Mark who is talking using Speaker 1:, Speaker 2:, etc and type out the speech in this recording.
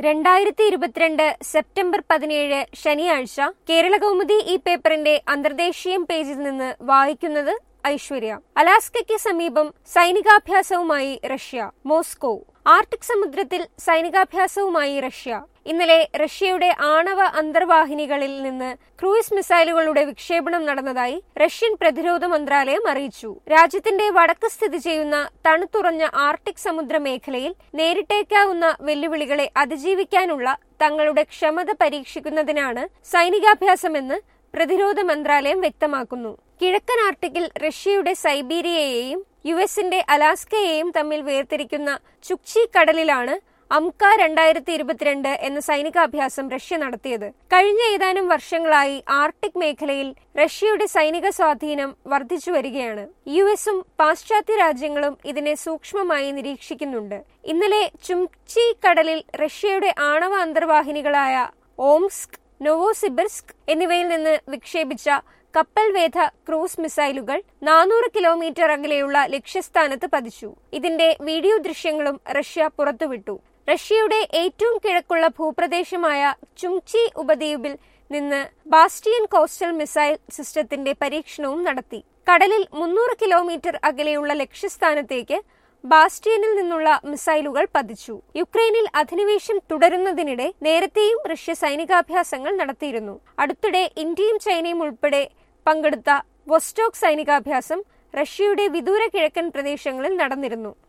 Speaker 1: രണ്ടായിരത്തി ഇരുപത്തിരണ്ട് സെപ്റ്റംബർ പതിനേഴ് ശനിയാഴ്ച കേരളകൗമുദി ഈ പേപ്പറിന്റെ അന്തർദേശീയം പേജിൽ നിന്ന് വായിക്കുന്നത് ഐശ്വര്യ അലാസ്കയ്ക്ക് സമീപം സൈനികാഭ്യാസവുമായി റഷ്യ മോസ്കോ ആർട്ടിക് സമുദ്രത്തിൽ സൈനികാഭ്യാസവുമായി റഷ്യ ഇന്നലെ റഷ്യയുടെ ആണവ അന്തർവാഹിനികളിൽ നിന്ന് ക്രൂയിസ് മിസൈലുകളുടെ വിക്ഷേപണം നടന്നതായി റഷ്യൻ പ്രതിരോധ മന്ത്രാലയം അറിയിച്ചു രാജ്യത്തിന്റെ വടക്ക് സ്ഥിതി ചെയ്യുന്ന തണുത്തുറഞ്ഞ ആർട്ടിക് സമുദ്ര മേഖലയിൽ നേരിട്ടേക്കാവുന്ന വെല്ലുവിളികളെ അതിജീവിക്കാനുള്ള തങ്ങളുടെ ക്ഷമത പരീക്ഷിക്കുന്നതിനാണ് സൈനികാഭ്യാസമെന്ന് പ്രതിരോധ മന്ത്രാലയം വ്യക്തമാക്കുന്നു കിഴക്കൻ ആർട്ടിക്കിൽ റഷ്യയുടെ സൈബീരിയയെയും യു എസിന്റെ അലാസ്കയെയും തമ്മിൽ വേർതിരിക്കുന്ന ചുക്ചി കടലിലാണ് അംക രണ്ടായിരത്തി ഇരുപത്തിരണ്ട് എന്ന സൈനികാഭ്യാസം റഷ്യ നടത്തിയത് കഴിഞ്ഞ ഏതാനും വർഷങ്ങളായി ആർട്ടിക് മേഖലയിൽ റഷ്യയുടെ സൈനിക സ്വാധീനം വർദ്ധിച്ചു വരികയാണ് യു എസും പാശ്ചാത്യ രാജ്യങ്ങളും ഇതിനെ സൂക്ഷ്മമായി നിരീക്ഷിക്കുന്നുണ്ട് ഇന്നലെ ചുംചി കടലിൽ റഷ്യയുടെ ആണവ അന്തർവാഹിനികളായ ഓംസ്ക് നൊവോസിബിർസ്ക് എന്നിവയിൽ നിന്ന് വിക്ഷേപിച്ച കപ്പൽ വേധ ക്രൂസ് മിസൈലുകൾ നാനൂറ് കിലോമീറ്റർ അകലെയുള്ള ലക്ഷ്യസ്ഥാനത്ത് പതിച്ചു ഇതിന്റെ വീഡിയോ ദൃശ്യങ്ങളും റഷ്യ പുറത്തുവിട്ടു റഷ്യയുടെ ഏറ്റവും കിഴക്കുള്ള ഭൂപ്രദേശമായ ചുങ്ചി ഉപദ്വീപിൽ നിന്ന് ബാസ്റ്റിയൻ കോസ്റ്റൽ മിസൈൽ സിസ്റ്റത്തിന്റെ പരീക്ഷണവും നടത്തി കടലിൽ മുന്നൂറ് കിലോമീറ്റർ അകലെയുള്ള ലക്ഷ്യസ്ഥാനത്തേക്ക് ബാസ്റ്റിയനിൽ നിന്നുള്ള മിസൈലുകൾ പതിച്ചു യുക്രൈനിൽ അധിനിവേശം തുടരുന്നതിനിടെ നേരത്തെയും റഷ്യ സൈനികാഭ്യാസങ്ങൾ നടത്തിയിരുന്നു അടുത്തിടെ ഇന്ത്യയും ചൈനയും ഉൾപ്പെടെ പങ്കെടുത്ത വൊസ്റ്റോക്ക് സൈനികാഭ്യാസം റഷ്യയുടെ വിദൂര കിഴക്കൻ പ്രദേശങ്ങളിൽ നടന്നിരുന്നു